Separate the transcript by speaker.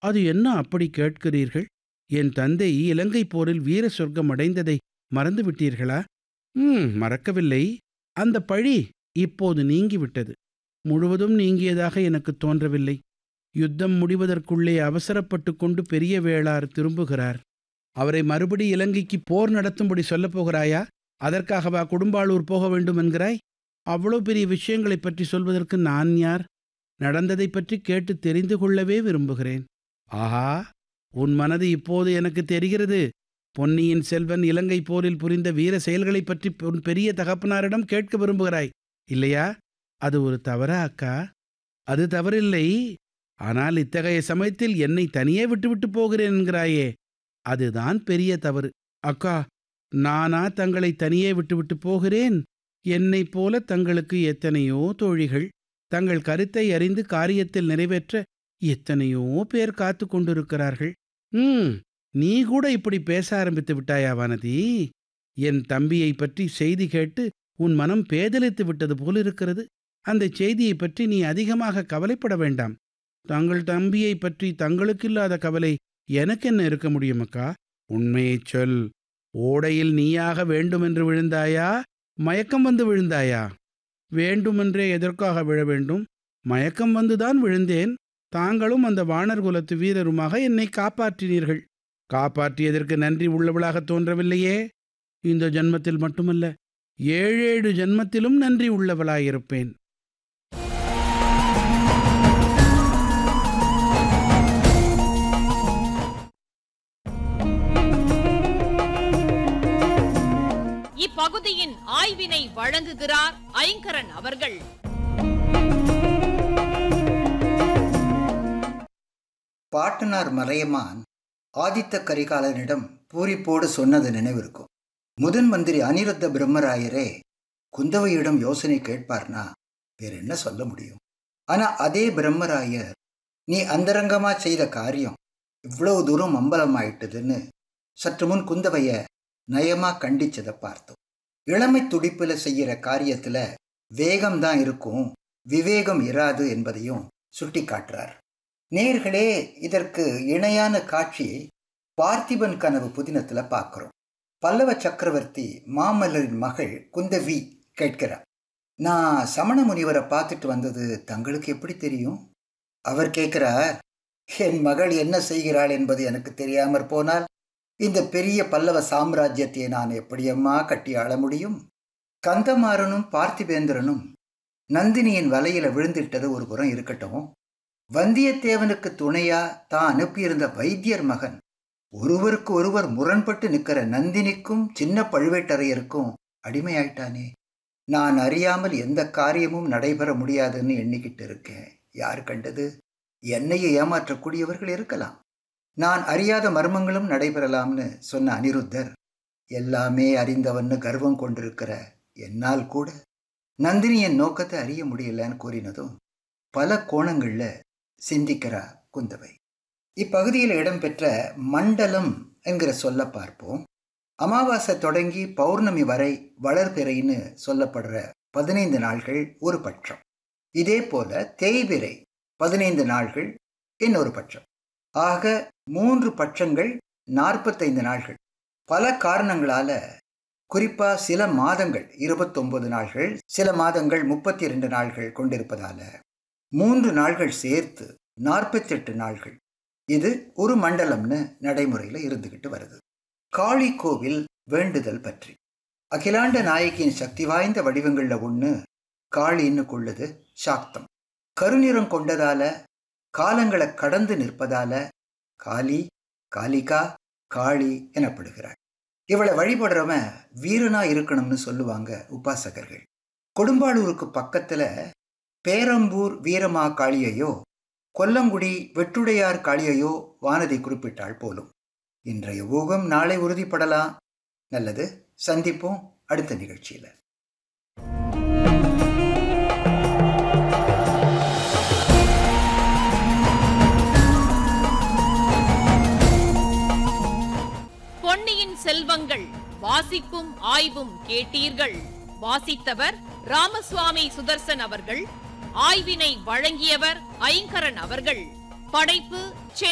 Speaker 1: அது என்ன அப்படி கேட்கிறீர்கள் என் தந்தை இலங்கை போரில் வீர சொர்க்கம் அடைந்ததை மறந்து விட்டீர்களா ம் மறக்கவில்லை அந்த பழி இப்போது நீங்கிவிட்டது முழுவதும் நீங்கியதாக எனக்கு தோன்றவில்லை யுத்தம் முடிவதற்குள்ளே அவசரப்பட்டு கொண்டு பெரிய வேளார் திரும்புகிறார் அவரை மறுபடி இலங்கைக்கு போர் நடத்தும்படி சொல்லப் போகிறாயா அதற்காகவா குடும்பாளூர் போக வேண்டும் என்கிறாய் அவ்வளோ பெரிய விஷயங்களைப் பற்றி சொல்வதற்கு நான் யார் நடந்ததைப் பற்றி கேட்டு தெரிந்து கொள்ளவே விரும்புகிறேன் ஆஹா உன் மனது இப்போது எனக்கு தெரிகிறது பொன்னியின் செல்வன் இலங்கை போரில் புரிந்த வீர செயல்களைப் பற்றி உன் பெரிய தகப்பனாரிடம் கேட்க விரும்புகிறாய் இல்லையா அது ஒரு தவறா அக்கா அது தவறில்லை ஆனால் இத்தகைய சமயத்தில் என்னை தனியே விட்டுவிட்டு போகிறேன் என்கிறாயே அதுதான் பெரிய தவறு அக்கா நானா தங்களை தனியே விட்டுவிட்டு போகிறேன் என்னைப் போல தங்களுக்கு எத்தனையோ தோழிகள் தங்கள் கருத்தை அறிந்து காரியத்தில் நிறைவேற்ற எத்தனையோ பேர் காத்து கொண்டிருக்கிறார்கள் ம் நீ கூட இப்படி பேச ஆரம்பித்து விட்டாயா வானதி என் தம்பியை பற்றி செய்தி கேட்டு உன் மனம் பேதலித்து விட்டது போல் இருக்கிறது அந்த செய்தியை பற்றி நீ அதிகமாக கவலைப்பட வேண்டாம் தங்கள் தம்பியை பற்றி தங்களுக்கில்லாத கவலை எனக்கு என்ன இருக்க முடியும் அக்கா உண்மையைச் சொல் ஓடையில் நீயாக வேண்டுமென்று விழுந்தாயா மயக்கம் வந்து விழுந்தாயா வேண்டுமென்றே எதற்காக விழ வேண்டும் மயக்கம் வந்துதான் விழுந்தேன் தாங்களும் அந்த வானர் குலத்து வீரருமாக என்னை காப்பாற்றினீர்கள் காப்பாற்றியதற்கு நன்றி உள்ளவளாக தோன்றவில்லையே இந்த ஜன்மத்தில் மட்டுமல்ல ஏழேழு ஜன்மத்திலும் நன்றி உள்ளவளாயிருப்பேன்
Speaker 2: இப்பகுதியின் ஆய்வினை வழங்குகிறார் ஐங்கரன் அவர்கள்
Speaker 3: பாட்டனார் மறையமான் ஆதித்த கரிகாலனிடம் பூரிப்போடு சொன்னது நினைவிருக்கும் முதன் மந்திரி அனிருத்த பிரம்மராயரே குந்தவையிடம் யோசனை கேட்பார்னா வேற என்ன சொல்ல முடியும் ஆனா அதே பிரம்மராயர் நீ அந்தரங்கமா செய்த காரியம் இவ்வளவு தூரம் அம்பலமாயிட்டதுன்னு சற்று முன் குந்தவைய நயமா கண்டிச்சதை பார்த்தோம் இளமை துடிப்புல செய்யற காரியத்துல வேகம்தான் இருக்கும் விவேகம் இராது என்பதையும் சுட்டி காட்டுறார் நேர்களே இதற்கு இணையான காட்சியை பார்த்திபன் கனவு புதினத்துல பார்க்கிறோம் பல்லவ சக்கரவர்த்தி மாமல்லரின் மகள் குந்தவி கேட்கிறார் நான் சமண முனிவரை பார்த்துட்டு வந்தது தங்களுக்கு எப்படி தெரியும் அவர் கேட்கிறார் என் மகள் என்ன செய்கிறாள் என்பது எனக்கு தெரியாமற் போனால் இந்த பெரிய பல்லவ சாம்ராஜ்யத்தை நான் எப்படியம்மா கட்டி ஆள முடியும் கந்தமாறனும் பார்த்திபேந்திரனும் நந்தினியின் வலையில விழுந்திட்டது ஒரு புறம் இருக்கட்டும் வந்தியத்தேவனுக்கு துணையா தான் அனுப்பியிருந்த வைத்தியர் மகன் ஒருவருக்கு ஒருவர் முரண்பட்டு நிற்கிற நந்தினிக்கும் சின்ன பழுவேட்டரையருக்கும் அடிமையாயிட்டானே நான் அறியாமல் எந்த காரியமும் நடைபெற முடியாதுன்னு எண்ணிக்கிட்டு இருக்கேன் யார் கண்டது என்னையே ஏமாற்றக்கூடியவர்கள் இருக்கலாம் நான் அறியாத மர்மங்களும் நடைபெறலாம்னு சொன்ன அனிருத்தர் எல்லாமே அறிந்தவன்னு கர்வம் கொண்டிருக்கிற என்னால் கூட நந்தினியின் நோக்கத்தை அறிய முடியலன்னு கூறினதும் பல கோணங்கள்ல சிந்திக்கிறா குந்தவை இப்பகுதியில் இடம்பெற்ற மண்டலம் என்கிற சொல்ல பார்ப்போம் அமாவாசை தொடங்கி பௌர்ணமி வரை வளர்பிறைன்னு சொல்லப்படுற பதினைந்து நாள்கள் ஒரு பட்சம் இதே போல தேய்பிறை பதினைந்து நாள்கள் இன்னொரு பட்சம் ஆக மூன்று பட்சங்கள் நாற்பத்தைந்து நாள்கள் பல காரணங்களால குறிப்பா சில மாதங்கள் இருபத்தொன்பது நாள்கள் சில மாதங்கள் முப்பத்தி இரண்டு நாள்கள் கொண்டிருப்பதால மூன்று நாள்கள் சேர்த்து நாற்பத்தெட்டு நாள்கள் இது ஒரு மண்டலம்னு நடைமுறையில் இருந்துகிட்டு வருது காளி கோவில் வேண்டுதல் பற்றி அகிலாண்ட நாயகியின் சக்தி வாய்ந்த வடிவங்கள்ல ஒன்று காளின்னு கொள்ளுது சாக்தம் கருநிறம் கொண்டதால காலங்களை கடந்து நிற்பதால காளி காளிகா காளி எனப்படுகிறாள் இவளை வழிபடுறவன் வீரனா இருக்கணும்னு சொல்லுவாங்க உபாசகர்கள் கொடும்பாளூருக்கு பக்கத்துல பேரம்பூர் வீரமா காளியையோ கொல்லங்குடி வெட்டுடையார் காளியையோ வானதி குறிப்பிட்டாள் போலும் இன்றைய ஊகம் நாளை உறுதிப்படலாம் நல்லது சந்திப்போம் அடுத்த நிகழ்ச்சியில
Speaker 2: பொன்னியின் செல்வங்கள் வாசிப்பும் ஆய்வும் கேட்டீர்கள் வாசித்தவர் ராமசுவாமி சுதர்சன் அவர்கள் ஆய்வினை வழங்கியவர் ஐங்கரன் அவர்கள் படைப்பு சென்னை